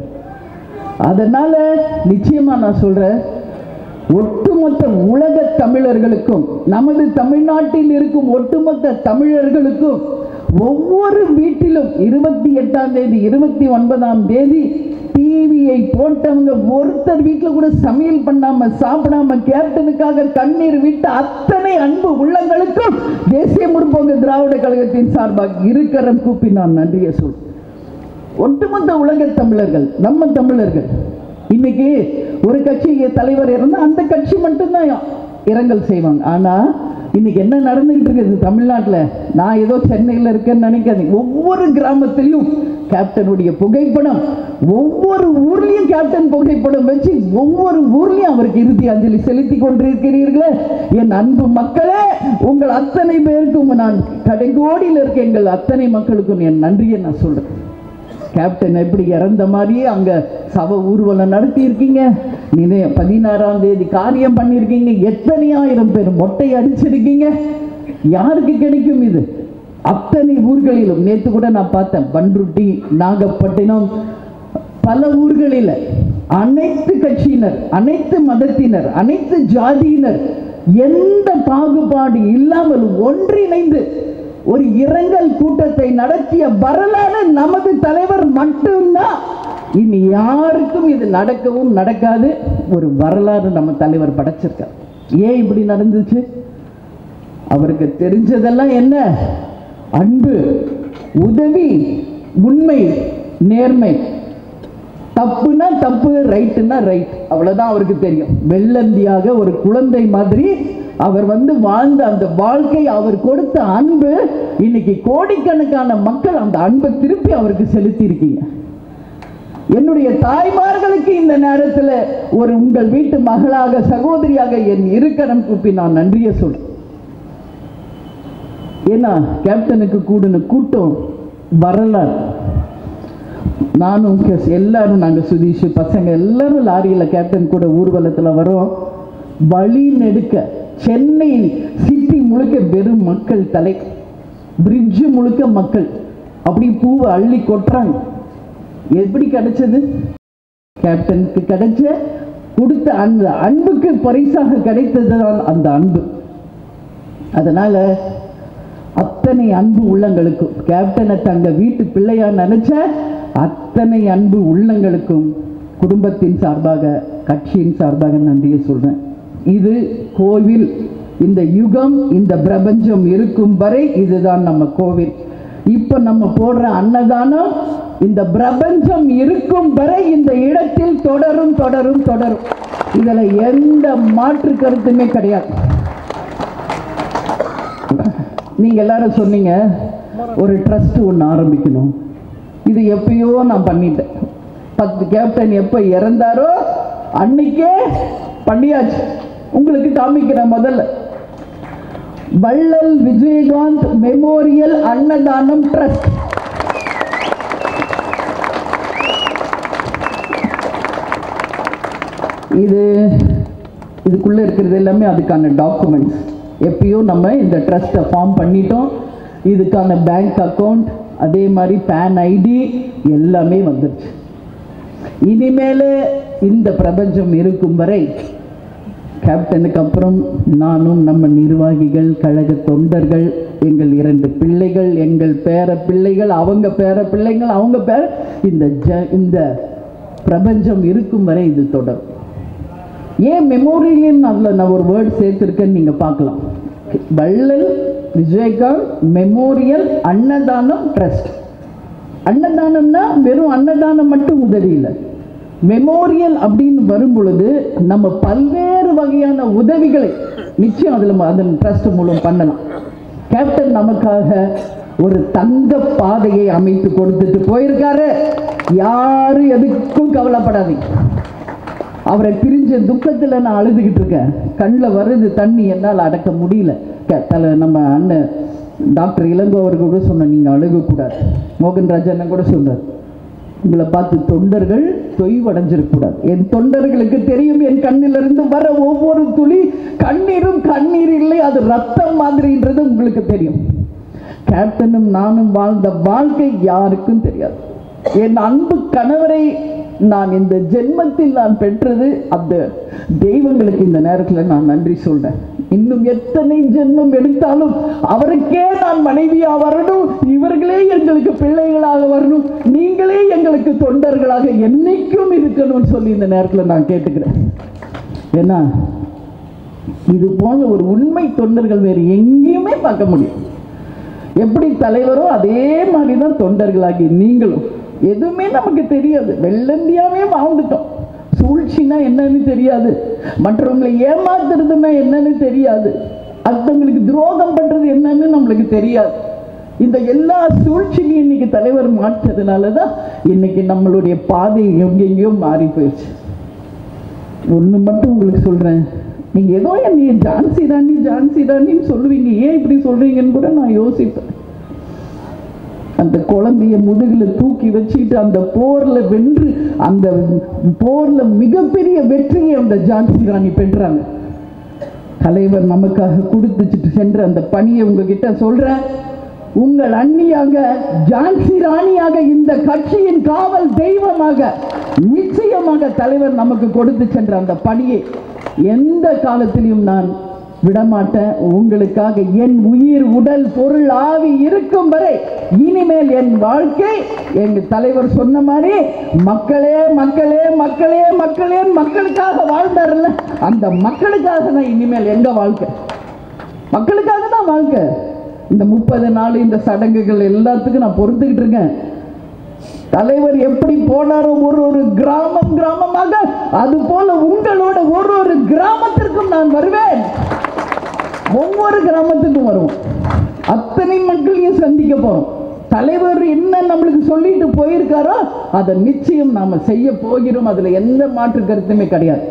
அதனால நிச்சயமா நான் சொல்றேன் ஒட்டுமொத்த உலக தமிழர்களுக்கும் நமது தமிழ்நாட்டில் இருக்கும் ஒட்டுமொத்த தமிழர்களுக்கும் ஒவ்வொரு வீட்டிலும் இருபத்தி எட்டாம் தேதி இருபத்தி ஒன்பதாம் தேதி டிவியை போட்டவங்க ஒருத்தர் வீட்டில் கூட சமையல் பண்ணாம சாப்பிடாம கேப்டனுக்காக கண்ணீர் விட்ட அத்தனை அன்பு உள்ளங்களுக்கும் தேசிய முற்போக்கு திராவிட கழகத்தின் சார்பாக இருக்கரம் கூப்பி நான் நன்றியை சொல்றேன் ஒட்டுமொத்த உலக தமிழர்கள் நம்ம தமிழர்கள் இன்னைக்கு ஒரு கட்சி தலைவர் இருந்தா அந்த கட்சி மட்டும்தான் இரங்கல் செய்வாங்க ஆனா இன்னைக்கு என்ன நடந்துகிட்டு இருக்குது தமிழ்நாட்டுல நான் ஏதோ சென்னையில இருக்கேன்னு நினைக்காதீங்க ஒவ்வொரு கிராமத்திலையும் கேப்டனுடைய புகைப்படம் ஒவ்வொரு ஊர்லயும் கேப்டன் புகைப்படம் வச்சு ஒவ்வொரு ஊர்லயும் அவருக்கு இறுதி அஞ்சலி செலுத்தி கொண்டிருக்கிறீர்களே என் அன்பு மக்களே உங்கள் அத்தனை பேருக்கும் நான் கடைகோடியில் இருக்க எங்கள் அத்தனை மக்களுக்கும் என் நன்றியை நான் சொல்றேன் கேப்டன் எப்படி இறந்த மாதிரியே அங்க சவ ஊர்வலம் நடத்தி இருக்கீங்க நினை பதினாறாம் தேதி காரியம் பண்ணியிருக்கீங்க எத்தனை ஆயிரம் பேர் மொட்டை அடிச்சிருக்கீங்க யாருக்கு கிடைக்கும் இது அத்தனை ஊர்களிலும் நேத்து கூட நான் பார்த்தேன் பன்ருட்டி நாகப்பட்டினம் பல ஊர்களில் அனைத்து கட்சியினர் அனைத்து மதத்தினர் அனைத்து ஜாதியினர் எந்த பாகுபாடு இல்லாமல் ஒன்றிணைந்து ஒரு இரங்கல் கூட்டத்தை நடத்திய வரலாறு நமது தலைவர் மட்டும்தான் இனி யாருக்கும் இது நடக்கவும் நடக்காது ஒரு வரலாறு நம்ம தலைவர் படைச்சிருக்கார் ஏன் இப்படி நடந்துச்சு அவருக்கு தெரிஞ்சதெல்லாம் என்ன அன்பு உதவி உண்மை நேர்மை தப்புனா தப்பு ரைட்டுனா ரைட் அவ்வளவுதான் அவருக்கு தெரியும் வெள்ளந்தியாக ஒரு குழந்தை மாதிரி அவர் வந்து வாழ்ந்த அந்த வாழ்க்கை அவர் கொடுத்த அன்பு இன்னைக்கு கோடிக்கணக்கான மக்கள் அந்த அன்பை திருப்பி அவருக்கு செலுத்தி இருக்கீங்க என்னுடைய தாய்மார்களுக்கு இந்த நேரத்தில் ஒரு உங்கள் வீட்டு மகளாக சகோதரியாக என் இருக்கரம் கூப்பி நான் நன்றியை சொல்றேன் ஏன்னா கேப்டனுக்கு கூடின கூட்டம் வரலாறு நானும் கெஸ் எல்லாரும் நாங்கள் சுதீஷ் பசங்க எல்லாரும் லாரியில் கேப்டன் கூட ஊர்வலத்தில் வரோம் வழி நெடுக்க சென்னை சிட்டி முழுக்க வெறும் மக்கள் தலை பிரிட்ஜு முழுக்க மக்கள் அப்படி பூவை அள்ளி கொட்டுறாங்க எப்படி கிடைச்சது கேப்டனுக்கு கிடைச்ச கொடுத்த அந்த அன்புக்கு பரிசாக கிடைத்தது தான் அந்த அன்பு அதனால அத்தனை அன்பு உள்ளங்களுக்கும் கேப்டனை தங்க வீட்டு பிள்ளையா நினைச்ச அத்தனை அன்பு உள்ளங்களுக்கும் குடும்பத்தின் சார்பாக கட்சியின் சார்பாக நன்றியை சொல்றேன் இது கோவில் இந்த யுகம் இந்த பிரபஞ்சம் இருக்கும் வரை இதுதான் நம்ம கோவில் இப்ப நம்ம போடுற அன்னதானம் இந்த பிரபஞ்சம் இருக்கும் வரை இந்த இடத்தில் தொடரும் தொடரும் தொடரும் இதுல எந்த மாற்று கருத்துமே கிடையாது நீங்க எல்லாரும் சொன்னீங்க ஒரு ட்ரஸ்ட் ஒன்று ஆரம்பிக்கணும் இது எப்பயோ நான் பண்ணிட்டேன் பத்து கேப்டன் எப்போ இறந்தாரோ அன்னைக்கே பண்ணியாச்சு உங்களுக்கு காமிக்கிறேன் முதல்ல வள்ளல் விஜயகாந்த் மெமோரியல் அன்னதானம் ட்ரஸ்ட் இது இதுக்குள்ளே இருக்கிறது எல்லாமே அதுக்கான டாக்குமெண்ட்ஸ் எப்பயோ நம்ம இந்த ட்ரஸ்ட்டை ஃபார்ம் பண்ணிட்டோம் இதுக்கான பேங்க் அக்கவுண்ட் அதே மாதிரி பேன் ஐடி எல்லாமே வந்துருச்சு இனிமேல் இந்த பிரபஞ்சம் இருக்கும் வரை கேப்டனுக்கு அப்புறம் நானும் நம்ம நிர்வாகிகள் கழக தொண்டர்கள் எங்கள் இரண்டு பிள்ளைகள் எங்கள் பேர பிள்ளைகள் அவங்க பேர பிள்ளைகள் அவங்க பேர இந்த ஜ இந்த பிரபஞ்சம் இருக்கும் வரை இது தொடரும் ஏன் மெமோரியல் அதில் நான் ஒரு வேர்ட் சேர்த்துருக்கேன்னு நீங்கள் பார்க்கலாம் வள்ளல் விஜயகாந்த் மெமோரியல் அன்னதானம் ட்ரஸ்ட் அன்னதானம்னா வெறும் அன்னதானம் மட்டும் உதவி இல்லை மெமோரியல் அப்படின்னு வரும் பொழுது நம்ம பல்வேறு வகையான உதவிகளை நிச்சயம் அதில் அதன் ட்ரஸ்ட் மூலம் பண்ணலாம் கேப்டன் நமக்காக ஒரு தங்க பாதையை அமைத்து கொடுத்துட்டு போயிருக்காரு யாரும் எதுக்கும் கவலைப்படாதீங்க அவரை பிரிஞ்ச துக்கத்தில் நான் அழுதுகிட்டு இருக்கேன் கண்ணில் வருது தண்ணி என்னால் அடக்க முடியல க- தலை நம்ம அண்ணன் டாக்டர் இளங்கோ அவர்கள் கூட சொன்ன நீங்கள் அழுகக்கூடாது மோகன்ராஜ் அண்ணன் கூட சொன்னார் உங்களை பார்த்து தொண்டர்கள் தொய்வடைஞ்சிருக்கக்கூடாது என் தொண்டர்களுக்கு தெரியும் என் கண்ணிலிருந்து வர ஒவ்வொரு துளி கண்ணீரும் கண்ணீர் இல்லை அது ரத்தம் மாதிரின்றது உங்களுக்கு தெரியும் கேப்டனும் நானும் வாழ்ந்த வாழ்க்கை யாருக்கும் தெரியாது என் அன்பு கணவரை நான் இந்த ஜென்மத்தில் நான் பெற்றது அந்த தெய்வங்களுக்கு இந்த நேரத்தில் நான் நன்றி சொல்றேன் இன்னும் எத்தனை ஜென்மம் எடுத்தாலும் அவருக்கே நான் மனைவியா வரணும் இவர்களே எங்களுக்கு பிள்ளைகளாக வரணும் நீங்களே எங்களுக்கு தொண்டர்களாக என்னைக்கும் இருக்கணும்னு சொல்லி இந்த நேரத்தில் நான் கேட்டுக்கிறேன் ஏன்னா இது போன்ற ஒரு உண்மை தொண்டர்கள் வேறு எங்கேயுமே பார்க்க முடியும் எப்படி தலைவரோ அதே மாதிரி தான் தொண்டர்களாகி நீங்களும் எதுவுமே நமக்கு தெரியாது வெள்ளந்தியாவே வாழ்ந்துட்டோம் சூழ்ச்சினா என்னன்னு தெரியாது மற்றவங்களை ஏமாத்துறதுன்னா என்னன்னு தெரியாது அடுத்தவங்களுக்கு துரோகம் பண்றது என்னன்னு நம்மளுக்கு தெரியாது இந்த எல்லா சூழ்ச்சியும் இன்னைக்கு தலைவர் மாற்றதுனால தான் இன்னைக்கு நம்மளுடைய பாதை எங்கெங்கேயோ மாறி போயிடுச்சு ஒன்று மட்டும் உங்களுக்கு சொல்கிறேன் நீங்கள் ஏதோ என்னைய ஜான்சி ராணி ஜான்சி ராணின்னு சொல்லுவீங்க ஏன் இப்படி சொல்கிறீங்கன்னு கூட நான் யோசிப்பேன் அந்த குழந்தைய முதுகில் தூக்கி வச்சுக்கிட்டு அந்த போரில் வென்று அந்த போரில் மிகப்பெரிய வெற்றியை அந்த ஜான்சி ராணி பெற்றாங்க தலைவர் நமக்காக கொடுத்துட்டு சென்ற அந்த பணியை உங்ககிட்ட சொல்றேன் உங்கள் அண்ணியாக ஜான்சி ராணியாக இந்த கட்சியின் காவல் தெய்வமாக நிச்சயமாக தலைவர் நமக்கு கொடுத்து சென்ற அந்த பணியை எந்த காலத்திலும் நான் விடமாட்டேன் உங்களுக்காக என் உயிர் உடல் பொருள் ஆவி இருக்கும் வரை இனிமேல் என் வாழ்க்கை எங்க தலைவர் சொன்ன மாதிரி மக்களே மக்களே மக்களே மக்களே மக்களுக்காக வாழ்ந்தார்ல அந்த மக்களுக்காக தான் இனிமேல் எங்க வாழ்க்கை மக்களுக்காக தான் வாழ்க்கை இந்த முப்பது நாள் இந்த சடங்குகள் எல்லாத்துக்கும் நான் பொறுத்துக்கிட்டு இருக்கேன் தலைவர் எப்படி போனாரோ ஒரு ஒரு கிராமம் கிராமமாக அது போல உங்களோட ஒரு ஒரு கிராமத்திற்கும் நான் வருவேன் ஒவ்வொரு கிராமத்துக்கும் வருவோம் அத்தனை மக்களையும் சந்திக்க போறோம் தலைவர் என்ன நம்மளுக்கு சொல்லிட்டு போயிருக்காரோ அதை நிச்சயம் நாம செய்ய போகிறோம் அதுல எந்த மாற்று கருத்துமே கிடையாது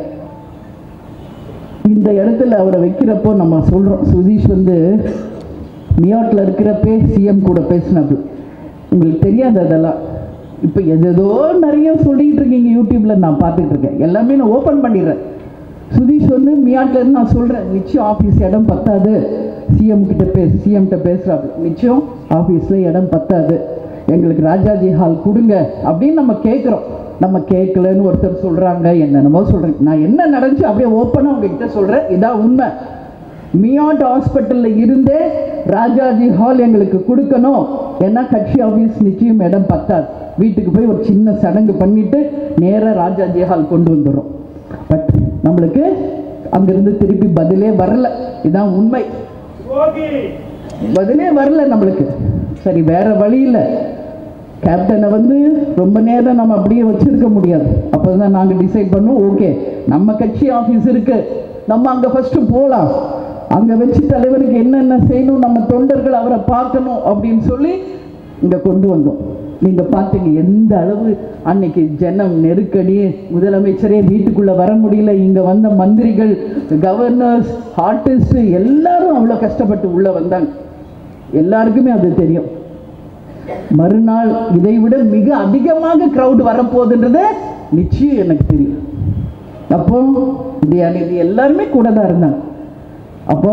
இந்த இடத்துல அவரை வைக்கிறப்போ நம்ம சொல்றோம் சுதீஷ் வந்து நியூயார்க்ல இருக்கிறப்பே சிஎம் கூட பேசினது உங்களுக்கு தெரியாது அதெல்லாம் இப்போ எதேதோ நிறைய சொல்லிட்டு இருக்கீங்க யூடியூப்ல நான் பார்த்துட்டு இருக்கேன் எல்லாமே நான் ஓப்பன் பண்ணிடுறேன் சுதீஷ் வந்து மியாட்ல இருந்து நான் சொல்றேன் நிச்சயம் ஆஃபீஸ் இடம் பத்தாது சிஎம் கிட்ட பே சிஎம் கிட்ட பேசுறாரு நிச்சயம் ஆஃபீஸ்ல இடம் பத்தாது எங்களுக்கு ராஜாஜி ஹால் கொடுங்க அப்படின்னு நம்ம கேட்குறோம் நம்ம கேட்கலன்னு ஒருத்தர் சொல்றாங்க என்னென்னமோ சொல்றேன் நான் என்ன நடந்துச்சு அப்படியே ஓப்பனாக உங்ககிட்ட சொல்றேன் இதான் உண்மை மியாட் ஹாஸ்பிட்டலில் இருந்தே ராஜாஜி ஹால் எங்களுக்கு கொடுக்கணும் ஏன்னா கட்சி ஆஃபீஸ் நிச்சயம் இடம் பத்தாது வீட்டுக்கு போய் ஒரு சின்ன சடங்கு பண்ணிட்டு நேராக ராஜாஜி ஹால் கொண்டு வந்துடும் பட் நம்மளுக்கு அங்கிருந்து திருப்பி பதிலே வரல இதான் உண்மை பதிலே வரல நம்மளுக்கு சரி வேற வழி இல்லை கேப்டனை வந்து ரொம்ப நேரம் நம்ம அப்படியே வச்சிருக்க முடியாது அப்போ தான் நாங்கள் டிசைட் பண்ணோம் ஓகே நம்ம கட்சி ஆஃபீஸ் இருக்கு நம்ம அங்கே ஃபஸ்ட்டு போகலாம் அங்க வச்சு தலைவருக்கு என்னென்ன செய்யணும் நம்ம தொண்டர்கள் அவரை பார்க்கணும் அப்படின்னு சொல்லி இங்க கொண்டு வந்தோம் நீங்க பார்த்தீங்க எந்த அளவு அன்னைக்கு ஜனம் நெருக்கடி முதலமைச்சரே வீட்டுக்குள்ள வர முடியல இங்க வந்த மந்திரிகள் கவர்னர்ஸ் ஆர்டிஸ்ட் எல்லாரும் அவ்வளோ கஷ்டப்பட்டு உள்ள வந்தாங்க எல்லாருக்குமே அது தெரியும் மறுநாள் இதை விட மிக அதிகமாக கிரவுட் வரப்போகுதுன்றது நிச்சயம் எனக்கு தெரியும் அப்போ உதயாநிதி எல்லாருமே கூட தான் இருந்தாங்க அப்போ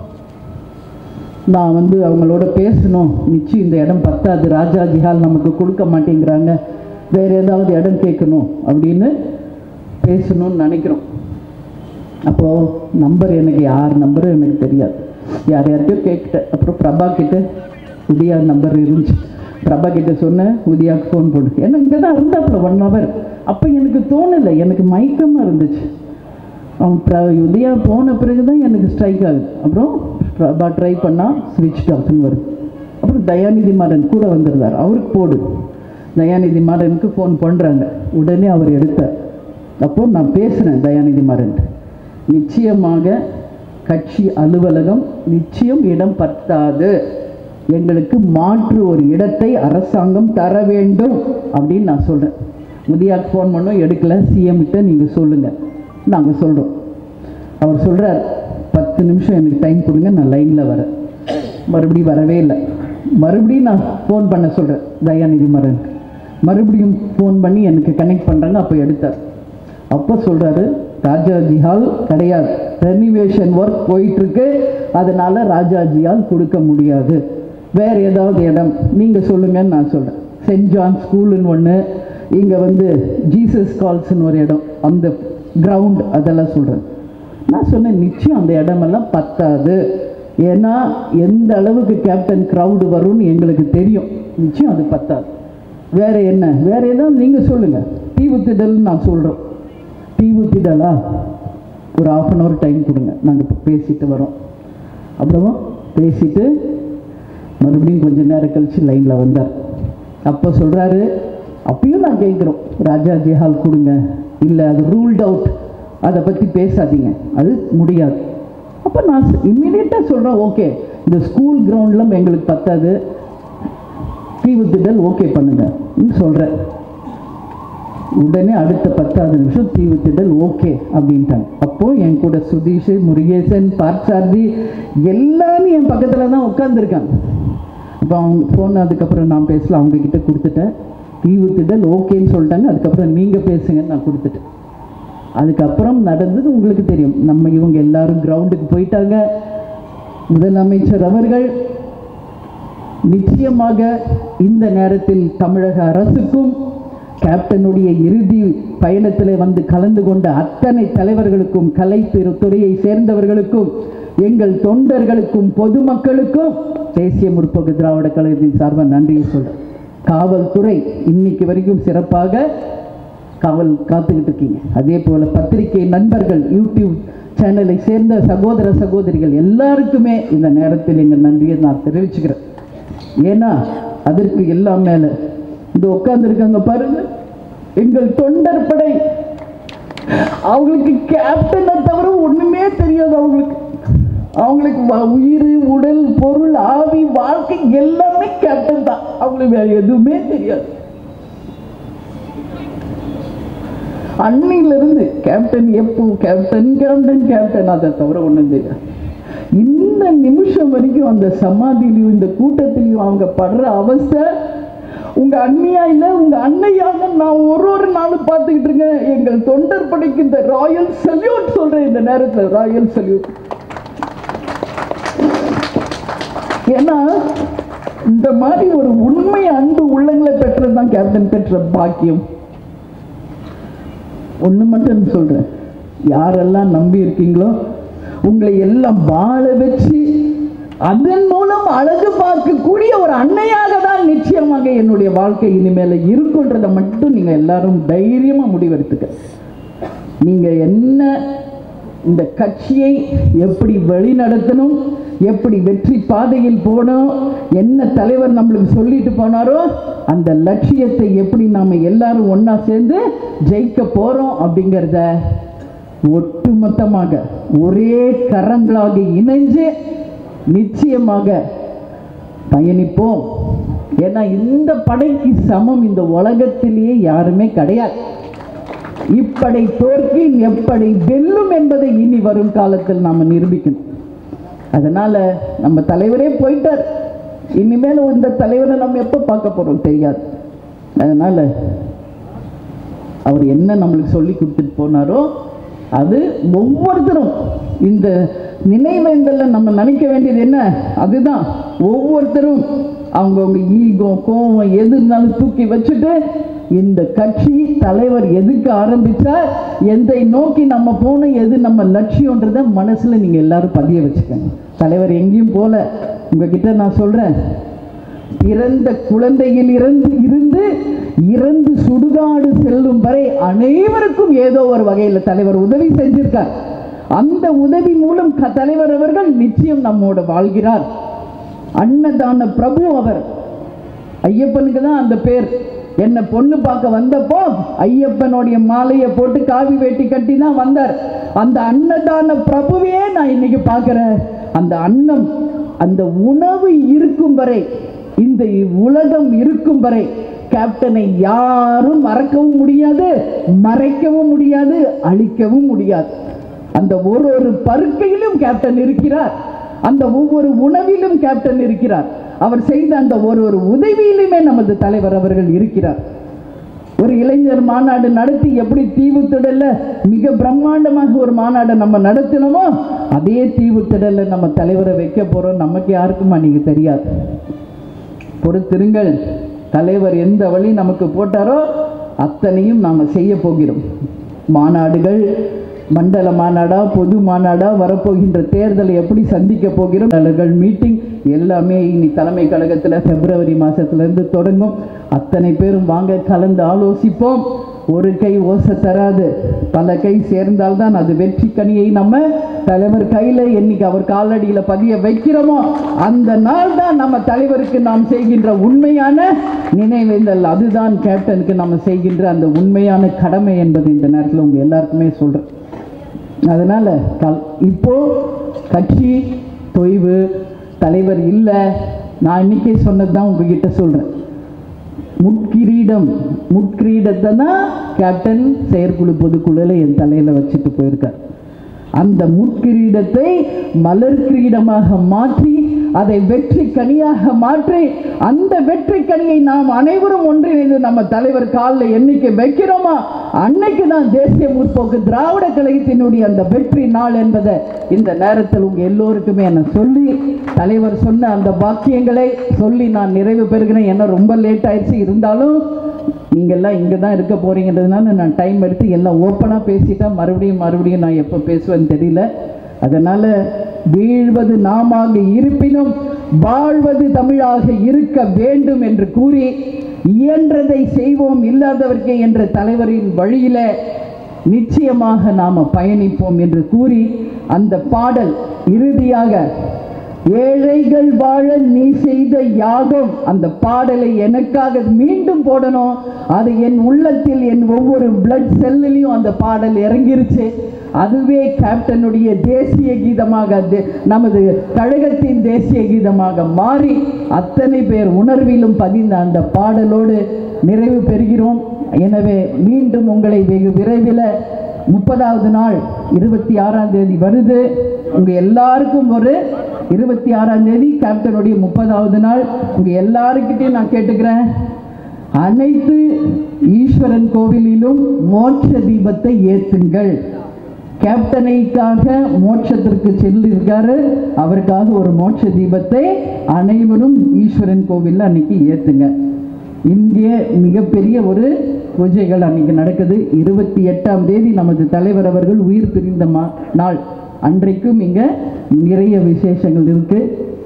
நான் வந்து அவங்களோட பேசணும் நிச்சயம் இந்த இடம் பத்தாது ராஜாஜி ஹால் நமக்கு கொடுக்க மாட்டேங்கிறாங்க வேற ஏதாவது இடம் கேட்கணும் அப்படின்னு பேசணும்னு நினைக்கிறோம் அப்போது நம்பர் எனக்கு யார் நம்பரும் எனக்கு தெரியாது யார் யார்கிட்டயோ கேட்டேன் அப்புறம் பிரபா கிட்ட உதயா நம்பர் இருந்துச்சு பிரபா கிட்ட சொன்னேன் உதயாவுக்கு ஃபோன் போடு ஏன்னா இங்கே தான் இருந்தாப்புல ஒன் ஹவர் அப்போ எனக்கு தோணலை எனக்கு மயக்கமாக இருந்துச்சு அவன் ப்ர உதயா போன பிறகு தான் எனக்கு ஸ்ட்ரைக் ஆகுது அப்புறம் பிரபா ட்ரை பண்ணால் ஸ்விட்ச் ஆஃப்னு வருது அப்புறம் தயாநிதி மாறன் கூட வந்திருந்தார் அவருக்கு போடு தயாநிதி மாறனுக்கு ஃபோன் பண்ணுறாங்க உடனே அவர் எடுத்தார் அப்போ நான் பேசினேன் தயாநிதி மாறன் நிச்சயமாக கட்சி அலுவலகம் நிச்சயம் இடம் பத்தாது எங்களுக்கு மாற்று ஒரு இடத்தை அரசாங்கம் தர வேண்டும் அப்படின்னு நான் சொல்கிறேன் முதியாக்கு ஃபோன் பண்ணோம் எடுக்கல சிஎம் கிட்ட நீங்கள் சொல்லுங்கள் நாங்கள் சொல்கிறோம் அவர் சொல்கிறார் பத்து நிமிஷம் எனக்கு டைம் கொடுங்க நான் லைனில் வரேன் மறுபடியும் வரவே இல்லை மறுபடியும் நான் ஃபோன் பண்ண சொல்கிறேன் தயாநிதி மரனுக்கு மறுபடியும் ஃபோன் பண்ணி எனக்கு கனெக்ட் பண்ணுறாங்க அப்போ எடுத்தார் அப்போ சொல்கிறாரு ராஜாஜி ஹால் கிடையாது ரெனிவேஷன் ஒர்க் போயிட்டுருக்கு அதனால் ராஜாஜி ஹால் கொடுக்க முடியாது வேறு ஏதாவது இடம் நீங்கள் சொல்லுங்கன்னு நான் சொல்கிறேன் சென்ட் ஜான் ஸ்கூலுன்னு ஒன்று இங்கே வந்து ஜீசஸ் கால்ஸ்னு ஒரு இடம் அந்த கிரவுண்ட் அதெல்லாம் சொல்கிறேன் நான் சொன்னேன் நிச்சயம் அந்த இடமெல்லாம் பத்தாது ஏன்னா எந்த அளவுக்கு கேப்டன் க்ரௌடு வரும்னு எங்களுக்கு தெரியும் நிச்சயம் அது பத்தாது வேற என்ன வேற ஏதாவது நீங்கள் சொல்லுங்கள் தீவுத்திடல்னு நான் சொல்கிறோம் தீவுத்திடலா ஒரு ஆஃப் அன் ஹவர் டைம் கொடுங்க நாங்கள் இப்போ பேசிட்டு வரோம் அப்புறமா பேசிட்டு மறுபடியும் கொஞ்ச நேரம் கழிச்சு லைனில் வந்தார் அப்போ சொல்கிறாரு அப்பயும் நான் கேட்குறோம் ராஜாஜி ஹால் கொடுங்க இல்லை அது ரூல்ட் அவுட் அதை பற்றி பேசாதீங்க அது முடியாது அப்போ நான் இம்மிடியட்டாக சொல்கிறேன் ஓகே இந்த ஸ்கூல் கிரவுண்டில் எங்களுக்கு பத்தாது தீவுத்திடல் ஓகே பண்ணுங்க சொல்கிறேன் உடனே அடுத்த பத்தாவது நிமிஷம் தீவுத்திடல் ஓகே அப்படின்ட்டாங்க அப்போ என் கூட சுதீஷ் முருகேசன் பார்சாரதி எல்லாரும் என் பக்கத்தில் தான் உட்காந்துருக்காங்க அப்போ அவங்க ஃபோன் அதுக்கப்புறம் நான் பேசல அவங்க கிட்ட கொடுத்துட்டேன் தீவுத்திடல் ஓகேன்னு சொல்லிட்டாங்க அதுக்கப்புறம் நீங்கள் பேசுங்கன்னு நான் கொடுத்துட்டேன் அதுக்கப்புறம் நடந்தது உங்களுக்கு தெரியும் நம்ம இவங்க எல்லாரும் கிரவுண்டுக்கு போயிட்டாங்க முதலமைச்சர் அவர்கள் நிச்சயமாக இந்த நேரத்தில் தமிழக அரசுக்கும் கேப்டனுடைய இறுதி பயணத்தில் வந்து கலந்து கொண்ட அத்தனை தலைவர்களுக்கும் கலைத்திரு துறையை சேர்ந்தவர்களுக்கும் எங்கள் தொண்டர்களுக்கும் பொதுமக்களுக்கும் தேசிய முற்போக்கு திராவிட கழகத்தின் சார்பாக நன்றியை சொல்றேன் காவல்துறை இன்னைக்கு வரைக்கும் சிறப்பாக காவல் காத்துக்கிட்டு இருக்கீங்க அதே போல பத்திரிகை நண்பர்கள் யூடியூப் சேனலை சேர்ந்த சகோதர சகோதரிகள் எல்லாருக்குமே இந்த நேரத்தில் எங்கள் நன்றியை நான் தெரிவிச்சுக்கிறேன் ஏன்னா அதற்கு எல்லாம் மேல இந்த உட்கார்ந்துருக்காங்க பாருங்க எங்கள் தொண்டர் படை அவங்களுக்கு கேப்டனை தவிர ஒண்ணுமே தெரியாது அவங்களுக்கு அவங்களுக்கு வ- உயிர் உடல் பொருள் ஆவி வாழ்க்கை எல்லாமே கேப்டன் தான் அவங்களுக்கு வேற எதுவுமே தெரியாது அன்னையிலிருந்து கேப்டன் எப்போ கேப்டன் கேப்டன் கேப்டன் அதை தவிர ஒன்றும் தெரியாது இந்த நிமிஷம் வரைக்கும் அந்த சமாதியிலையும் இந்த கூட்டத்திலையும் அவங்க படுற அவஸ்தை உங்க அண்ணியா இல்ல உங்க அன்னையாக நான் ஒரு ஒரு நாளும் பார்த்துக்கிட்டு இருக்கேன் எங்கள் தொண்டர் படைக்கு இந்த ராயல் சல்யூட் சொல்றேன் இந்த நேரத்தில் ராயல் சல்யூட் ஏன்னா இந்த மாதிரி ஒரு உண்மை அன்பு உள்ளங்களை பெற்றது தான் கேப்டன் பெற்ற பாக்கியம் ஒன்று மட்டும் சொல்கிறேன் யாரெல்லாம் நம்பி இருக்கீங்களோ உங்களை எல்லாம் வாழ வச்சு அதன் மூலம் அழகு பார்க்கக்கூடிய ஒரு அன்னையாக தான் நிச்சயமாக என்னுடைய வாழ்க்கை இனிமேல இருக்குன்றதை மட்டும் நீங்கள் எல்லாரும் தைரியமாக முடிவெடுத்துக்க நீங்கள் என்ன இந்த கட்சியை எப்படி வழிநடத்தணும் எப்படி வெற்றி பாதையில் போகணும் என்ன தலைவர் நம்மளுக்கு சொல்லிட்டு போனாரோ அந்த லட்சியத்தை எப்படி நாம் எல்லாரும் ஒன்றா சேர்ந்து ஜெயிக்க போகிறோம் அப்படிங்கிறத ஒட்டுமொத்தமாக ஒரே கரங்களாக இணைஞ்சு நிச்சயமாக பயணிப்போம் ஏன்னா இந்த படைக்கு சமம் இந்த உலகத்திலேயே யாருமே கிடையாது இப்படை தோற்கி எப்படை வெல்லும் என்பதை இனி வரும் காலத்தில் நாம் நிரூபிக்கணும் அதனால நம்ம தலைவரே போயிட்டார் இனிமேல் இந்த தலைவரை நம்ம எப்போ பார்க்க போறோம் தெரியாது அதனால அவர் என்ன நம்மளுக்கு சொல்லி கொடுத்துட்டு போனாரோ அது ஒவ்வொருத்தரும் இந்த நினைவேந்தல்ல நம்ம நினைக்க வேண்டியது என்ன அதுதான் ஒவ்வொருத்தரும் அவங்கவுங்க ஈகோ கோவம் எது இருந்தாலும் தூக்கி வச்சுட்டு இந்த கட்சி தலைவர் எதுக்கு ஆரம்பிச்சார் எதை நோக்கி நம்ம போகணும் எது நம்ம லட்சியன்றதை மனசுல நீங்க எல்லாரும் பதிய வச்சுக்கோங்க தலைவர் எங்கேயும் போல உங்ககிட்ட நான் சொல்றேன் பிறந்த குழந்தையில் இருந்து இருந்து இறந்து சுடுகாடு செல்லும் வரை அனைவருக்கும் ஏதோ ஒரு வகையில் தலைவர் உதவி செஞ்சிருக்கார் அந்த உதவி மூலம் க- தலைவர் அவர்கள் நிச்சயம் நம்மோட வாழ்கிறார் அன்னதான பிரபு அவர் ஐயப்பனுக்கு தான் அந்த பேர் என்ன பொண்ணு பார்க்க வந்தப்போ ஐயப்பனுடைய மாலையை போட்டு காவி வேட்டி கட்டி தான் வந்தார் அந்த அன்னதான பிரபுவே நான் இன்னைக்கு பார்க்கிறேன் அந்த அன்னம் அந்த உணவு இருக்கும் வரை இந்த உலகம் இருக்கும் வரை கேப்டனை யாரும் மறக்கவும் முடியாது மறைக்கவும் முடியாது அழிக்கவும் முடியாது அந்த ஒரு ஒரு பருக்கையிலும் கேப்டன் இருக்கிறார் அந்த ஒவ்வொரு உணவிலும் கேப்டன் இருக்கிறார் அவர் செய்த அந்த ஒரு ஒரு உதவியிலுமே நமது தலைவர் அவர்கள் இருக்கிறார் ஒரு இளைஞர் மாநாடு நடத்தி எப்படி தீவுத்திடல்ல மிக பிரம்மாண்டமாக ஒரு மாநாடை நம்ம நடத்தினோமோ அதே தீவுத்திடல்ல நம்ம தலைவரை வைக்க போறோம் நமக்கு யாருக்குமா நீங்க தெரியாது பொறுத்திருங்கள் தலைவர் எந்த வழி நமக்கு போட்டாரோ அத்தனையும் நாம் செய்ய போகிறோம் மாநாடுகள் மண்டல மாநாடா பொது மாநாடா வரப்போகின்ற தேர்தலை எப்படி சந்திக்க போகிறோம் தலைவர்கள் மீட்டிங் எல்லாமே இனி தலைமை கழகத்தில் பிப்ரவரி மாதத்துலேருந்து தொடங்கும் அத்தனை பேரும் வாங்க கலந்து ஆலோசிப்போம் ஒரு கை ஓசை தராது பல கை சேர்ந்தால்தான் அது வெற்றி கனியை நம்ம தலைவர் கையில் என்னைக்கு அவர் காலடியில் பதிய வைக்கிறோமோ அந்த நாள் தான் நம்ம தலைவருக்கு நாம் செய்கின்ற உண்மையான நினைவேந்தல் அதுதான் கேப்டனுக்கு நம்ம செய்கின்ற அந்த உண்மையான கடமை என்பது இந்த நேரத்தில் உங்க எல்லாருக்குமே சொல்றேன் அதனால கல் இப்போ கட்சி தொய்வு தலைவர் இல்லை நான் இன்னைக்கே சொன்னது தான் உங்ககிட்ட சொல்றேன் முட்கிரீடம் முட்கிரீடத்தை தான் கேப்டன் செயற்குழு பொதுக்குழுல என் தலையில வச்சுட்டு போயிருக்கார் அந்த முட்கிரீடத்தை மலர் கிரீடமாக மாற்றி அதை வெற்றி கனியாக மாற்றி அந்த வெற்றி கனியை நாம் அனைவரும் ஒன்றிணைந்து நம்ம தலைவர் காலில் என்னைக்கு வைக்கிறோமா அன்னைக்கு தான் தேசிய முற்போக்கு திராவிட கழகத்தினுடைய அந்த வெற்றி நாள் என்பதை இந்த நேரத்தில் உங்க எல்லோருக்குமே என்ன சொல்லி தலைவர் சொன்ன அந்த பாக்கியங்களை சொல்லி நான் நிறைவு பெறுகிறேன் ஏன்னா ரொம்ப லேட் ஆயிடுச்சு இருந்தாலும் நீங்கள்லாம் இங்கே தான் இருக்க போறீங்கன்றதுனால நான் டைம் எடுத்து எல்லாம் ஓப்பனாக பேசிட்டா மறுபடியும் மறுபடியும் நான் எப்போ பேசுவேன்னு தெரியல அதனால வீழ்வது நாமாக இருப்பினும் வாழ்வது தமிழாக இருக்க வேண்டும் என்று கூறி இயன்றதை செய்வோம் இல்லாதவர்க்கே என்ற தலைவரின் வழியில நிச்சயமாக நாம பயணிப்போம் என்று கூறி அந்த பாடல் இறுதியாக ஏழைகள் வாழ நீ செய்த யாகம் அந்த பாடலை எனக்காக மீண்டும் போடணும் அது என் உள்ளத்தில் என் ஒவ்வொரு பிளட் செல்லிலையும் அந்த பாடல் இறங்கிருச்சு அதுவே கேப்டனுடைய தேசிய கீதமாக தே- நமது கழகத்தின் தேசிய கீதமாக மாறி அத்தனை பேர் உணர்விலும் பதிந்த அந்த பாடலோடு நிறைவு பெறுகிறோம் எனவே மீண்டும் உங்களை வெகு விரைவில் முப்பதாவது நாள் இருபத்தி ஆறாம் தேதி வருது உங்க எல்லாருக்கும் ஒரு இருபத்தி ஆறாம் தேதி கேப்டனுடைய முப்பதாவது நாள் உங்க எல்லாருக்கிட்டையும் நான் கேட்டுக்கிறேன் அனைத்து ஈஸ்வரன் கோவிலிலும் மோட்ச தீபத்தை ஏத்துங்கள் கேப்டனைக்காக மோட்சத்திற்கு செல்லிருக்காரு அவருக்காக ஒரு மோட்ச தீபத்தை அனைவரும் ஈஸ்வரன் கோவில்ல அன்னைக்கு ஏத்துங்க இங்கே மிகப்பெரிய ஒரு பூஜைகள் அன்னைக்கு நடக்குது இருபத்தி எட்டாம் தேதி நமது தலைவர் அவர்கள் உயிர் பிரிந்த மா நாள் அன்றைக்கும் இங்க நிறைய விசேஷங்கள் இருக்கு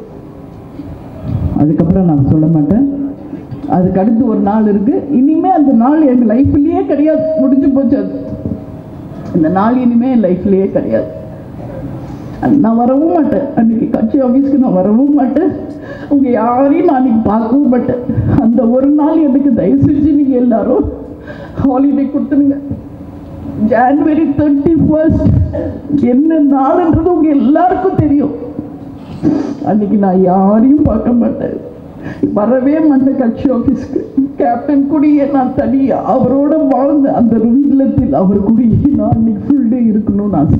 அதுக்கப்புறம் நான் சொல்ல மாட்டேன் அதுக்கு அடுத்து ஒரு நாள் இருக்கு இனிமே அந்த நாள் எங்க லைஃப்லயே கிடையாது முடிஞ்சு போச்சு அது அந்த நாள் இனிமே என் லைஃப்லயே கிடையாது நான் வரவும் மாட்டேன் அன்னைக்கு கட்சி ஆஃபீஸ்க்கு நான் வரவும் மாட்டேன் உங்க யாரையும் நான் அன்னைக்கு பார்க்கவும் மாட்டேன் அந்த ஒரு நாள் எனக்கு தயவு செஞ்சு நீங்க எல்லாரும் ஹாலிடே கொடுத்துருங்க ஜான்வரி தேர்ட்டி ஃபர்ஸ்ட் என்ன நாளுன்றது உங்க எல்லாருக்கும் தெரியும் அன்னைக்கு நான் யாரையும் பார்க்க மாட்டேன் வரவே மாட்டேன் கட்சி ஆஃபீஸ்க்கு கேப்டன் கூடயே நான் தனியா அவரோட வாழ்ந்த அந்த ஒரு இல்லத்தில் அவர் கூடயே நான் அன்னைக்கு ஃபுல் டே இருக்கணும்னு ஆசை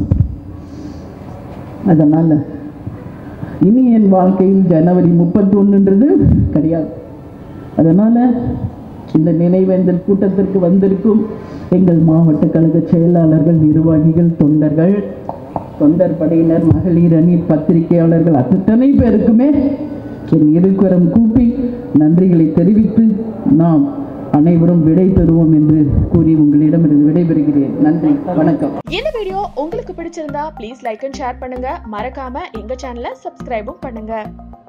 அதனால இனி என் வாழ்க்கையில் ஜனவரி முப்பத்தொன்னுன்றது கிடையாது அதனால இந்த நினைவேந்தல் கூட்டத்திற்கு வந்திருக்கும் எங்கள் மாவட்ட கழக செயலாளர்கள் நிர்வாகிகள் தொண்டர்கள் தொண்டர் படையினர் மகளிர் அணி பத்திரிகையாளர்கள் அத்தனை பேருக்குமே என் இருக்கரம் கூப்பி நன்றிகளை தெரிவித்து நாம் அனைவரும் விடை பெறுவோம் என்று கூறி உங்களிடமிருந்து விடைபெறுகிறேன் நன்றி வணக்கம் இந்த வீடியோ உங்களுக்கு பிடிச்சிருந்தா ப்ளீஸ் லைக் அண்ட் ஷேர் பண்ணுங்க மறக்காம எங்க சேனலை சப்ஸ்கிரைபும் பண்ணுங்க